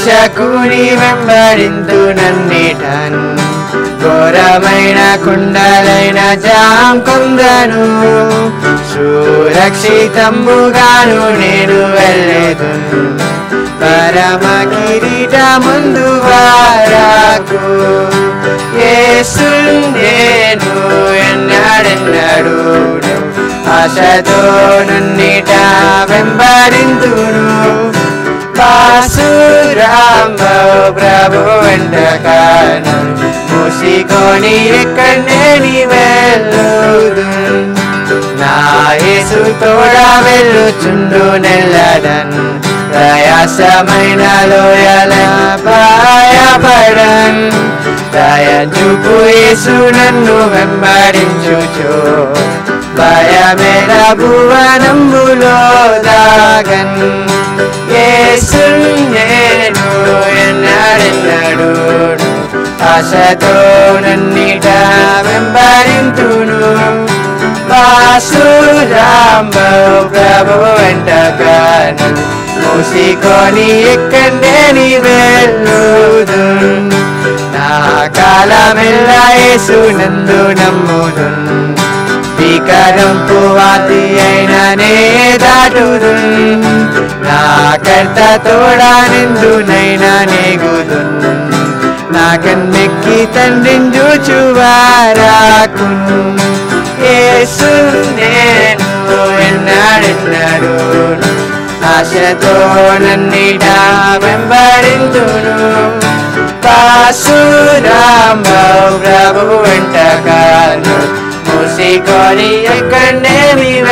రక్షకుని వెంబడింతు నన్నిటన్ ఘోరమైన కుండలైన జాం కొందను సురక్షితంబుగాను నేను వెళ్ళేదు పరమ కిరీట ముందు వారాకు యేసు నేను ఎన్నడెన్నడు ఆశతో నన్నిట వెంబడింతును బాసురాంబవు ప్రభు వెంటకాను మూసికొని ఎక్కడే నీ వెళ్ళుదు నా యేసు తోడా వెళ్ళుచుండు నెల్లడన్ ప్రయాసమైన లోయల భయపడన్ దయచూపు యేసు నన్ను వెంబడించుచు భయమేర భువనంబులో దాగన్ యేసు నేను ఎన్నడెన్నడు ఆశతో నన్నిట వెంబడింతును బాసురాంబవు ప్రభు వెంటగాను మూసికొని ఎక్కండే నీ వెళ్ళుదు నా కాలమెల్లా యేసు నందు నమ్ముదు వికరంపు వాతి అయిన నే దాటుదు నా కర్త తోడా నిందునైనా నేగుదు నా కన్నెక్కి తండ్రిని చూచువారాకు యేసు నేను ఎన్నాడెన్నాడు ఆశతో నన్నిట వెంబడింతును పాసురాంబవు ప్రభు వెంటగాను మూసికొని ఎక్కడే మీ